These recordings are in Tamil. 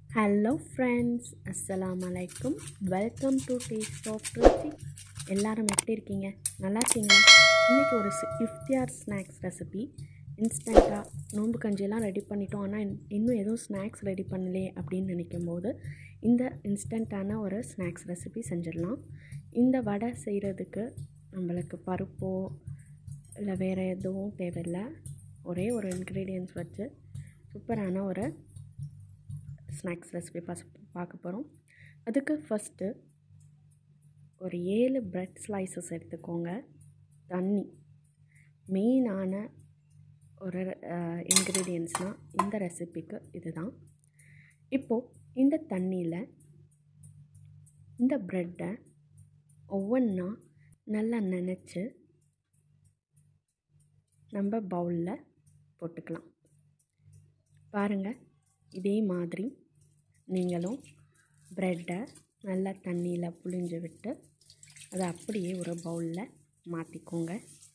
ஹலோ ஃப்ரெண்ட்ஸ் அஸ்ஸலாமு அலைக்கும் welcome to taste of Ruchi எல்லாரும் எப்படி இருக்கீங்க நல்லா இருக்கீங்களா இன்றைக்கி ஒரு சி- இஃப்தியார் ஸ்நாக்ஸ் ரெசிபி இன்ஸ்டண்ட்டாக நோன்பு கஞ்சியெல்லாம் ரெடி பண்ணிட்டோம் ஆனால் இன்- இன்னும் எதுவும் ஸ்நாக்ஸ் ரெடி பண்ணலையே அப்படின்னு நினைக்கும் போது இந்த இன்ஸ்டண்ட்டான ஒரு ஸ்நாக்ஸ் ரெசிபி செஞ்சிடலாம் இந்த வடை செய்கிறதுக்கு நம்மளுக்கு பருப்போ இல்லை வேறு எதுவும் தேவையில்லை ஒரே ஒரு இன்க்ரீடியன்ஸ் வச்சு சூப்பரான ஒரு ஸ்நாக்ஸ் ரெசிபி பாஸ் பார்க்க போகிறோம் அதுக்கு ஃபஸ்ட்டு ஒரு ஏழு பிரெட் ஸ்லைசஸ் எடுத்துக்கோங்க தண்ணி மெயினான ஒரு இன்க்ரீடியன்ஸ்னால் இந்த ரெசிபிக்கு இதுதான் இப்போது இந்த தண்ணியில் இந்த ப்ரெட்டை ஒவ்வொன்றா நல்லா நனைச்சு நம்ம பவுலில் போட்டுக்கலாம் பாருங்கள் இதே மாதிரி நீங்களும் ப்ரெட்டை நல்லா தண்ணியில் புழிஞ்சு விட்டு அதை அப்படியே ஒரு பவுலில் மாற்றிக்கோங்க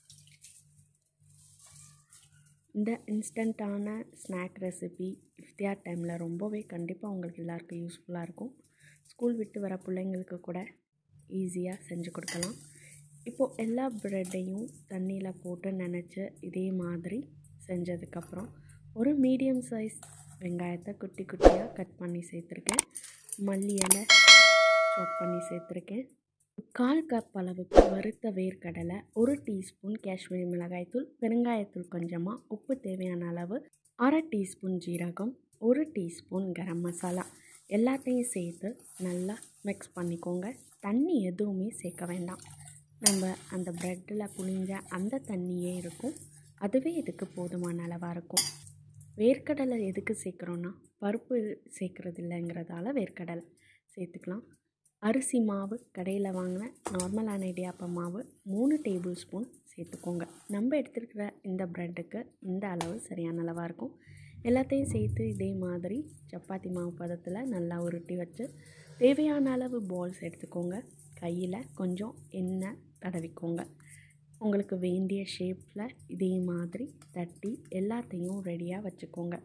இந்த இன்ஸ்டண்ட்டான ஸ்நாக் ரெசிபி இஃப்தியார் டைமில் ரொம்பவே கண்டிப்பாக உங்களுக்கு எல்லாருக்கும் யூஸ்ஃபுல்லாக இருக்கும் ஸ்கூல் விட்டு வர பிள்ளைங்களுக்கு கூட ஈஸியாக செஞ்சு கொடுக்கலாம் இப்போது எல்லா ப்ரெட்டையும் தண்ணியில் போட்டு நனைச்சு இதே மாதிரி செஞ்சதுக்கப்புறம் ஒரு மீடியம் சைஸ் வெங்காயத்தை குட்டி குட்டியாக கட் பண்ணி சேர்த்துருக்கேன் மல்லி இலை சாப் பண்ணி சேர்த்துருக்கேன் கால் கப் அளவுக்கு வறுத்த வேர்க்கடலை ஒரு டீஸ்பூன் காஷ்மீரி மிளகாய்த்தூள் பெருங்காயத்தூள் கொஞ்சமாக உப்பு தேவையான அளவு அரை டீஸ்பூன் ஜீரகம் ஒரு டீஸ்பூன் கரம் மசாலா எல்லாத்தையும் சேர்த்து நல்லா மிக்ஸ் பண்ணிக்கோங்க தண்ணி எதுவுமே சேர்க்க வேண்டாம் நம்ம அந்த ப்ரெட்டில் புழிஞ்ச அந்த தண்ணியே இருக்கும் அதுவே இதுக்கு போதுமான அளவாக இருக்கும் வேர்க்கடலை எதுக்கு சேர்க்குறோன்னா பருப்பு சேர்க்குறது இல்லைங்கிறதால வேர்க்கடலை சேர்த்துக்கலாம் அரிசி மாவு கடையில் வாங்கின நார்மலான இடியாப்ப மாவு மூணு டேபிள் ஸ்பூன் சேர்த்துக்கோங்க நம்ம எடுத்துருக்கிற இந்த ப்ரெட்டுக்கு இந்த அளவு சரியான அளவாக இருக்கும் எல்லாத்தையும் சேர்த்து இதே மாதிரி சப்பாத்தி மாவு பதத்தில் நல்லா உருட்டி வச்சு தேவையான அளவு பால்ஸ் எடுத்துக்கோங்க கையில் கொஞ்சம் எண்ணெய் தடவிக்கோங்க உங்களுக்கு வேண்டிய ஷேப்பில் இதே மாதிரி தட்டி எல்லாத்தையும் ரெடியாக வச்சுக்கோங்க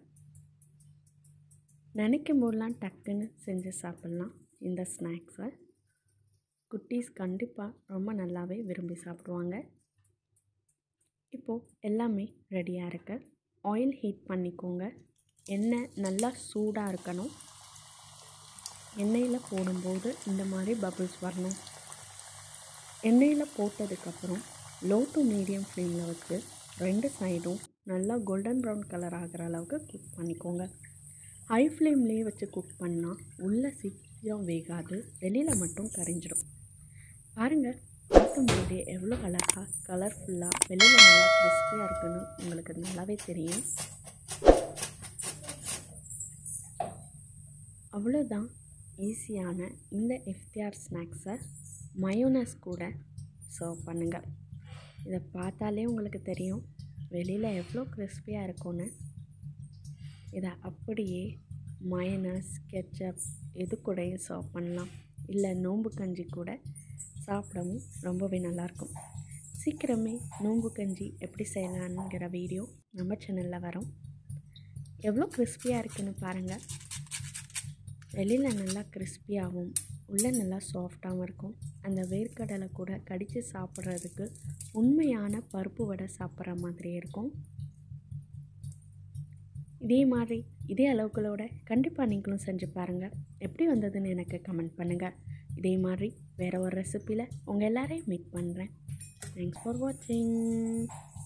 நினைக்கும் போதெல்லாம் டக்குன்னு செஞ்சு சாப்பிட்லாம் இந்த ஸ்நாக்ஸை குட்டீஸ் கண்டிப்பாக ரொம்ப நல்லாவே விரும்பி சாப்பிடுவாங்க இப்போது எல்லாமே ரெடியாக இருக்கு ஆயில் ஹீட் பண்ணிக்கோங்க எண்ணெய் நல்லா சூடாக இருக்கணும் எண்ணெயில் போடும்போது இந்த மாதிரி பபிள்ஸ் வரணும் எண்ணெயில் போட்டதுக்கப்புறம் லோ டு மீடியம் ஃப்ளேமில் வச்சு ரெண்டு சைடும் நல்லா கோல்டன் ப்ரௌன் கலர் ஆகிற அளவுக்கு குக் பண்ணிக்கோங்க ஹை ஃப்ளேம்லேயே வச்சு குக் பண்ணால் உள்ளே சீக்கிரம் வேகாது வெளியில் மட்டும் கரைஞ்சிடும் பாருங்கள் பார்க்கும்போதே எவ்வளோ அழகாக கலர்ஃபுல்லாக வெளியில் நல்லா கிறிஸ்பியாக இருக்குன்னு உங்களுக்கு நல்லாவே தெரியும் அவ்வளோதான் ஈஸியான இந்த இஃப்தியார் ஸ்நாக்ஸை மயோனஸ் கூட சர்வ் பண்ணுங்கள் இதை பார்த்தாலே உங்களுக்கு தெரியும் வெளியில் எவ்வளோ கிறிஸ்பியாக இருக்கும்னு இதை அப்படியே மயனஸ் கெச்சப் எது கூடயும் சர்வ் பண்ணலாம் இல்லை நோம்பு கஞ்சி கூட சாப்பிடவும் ரொம்பவே நல்லாயிருக்கும் சீக்கிரமே நோம்பு கஞ்சி எப்படி செய்யலாங்கிற வீடியோ நம்ம சேனலில் வரும் எவ்வளோ கிறிஸ்பியாக இருக்குன்னு பாருங்கள் வெளியில் நல்லா கிறிஸ்பியாகவும் உள்ளே நல்லா சாஃப்டாகவும் இருக்கும் அந்த வேர்க்கடலை கூட கடித்து சாப்பிட்றதுக்கு உண்மையான பருப்பு வடை சாப்பிட்ற மாதிரி இருக்கும் இதே மாதிரி இதே அளவுகளோட கண்டிப்பாக நீங்களும் செஞ்சு பாருங்கள் எப்படி வந்ததுன்னு எனக்கு கமெண்ட் பண்ணுங்கள் இதே மாதிரி வேறு ஒரு ரெசிப்பியில் உங்கள் எல்லாரையும் மீட் பண்ணுறேன் தேங்க்ஸ் ஃபார் வாட்சிங்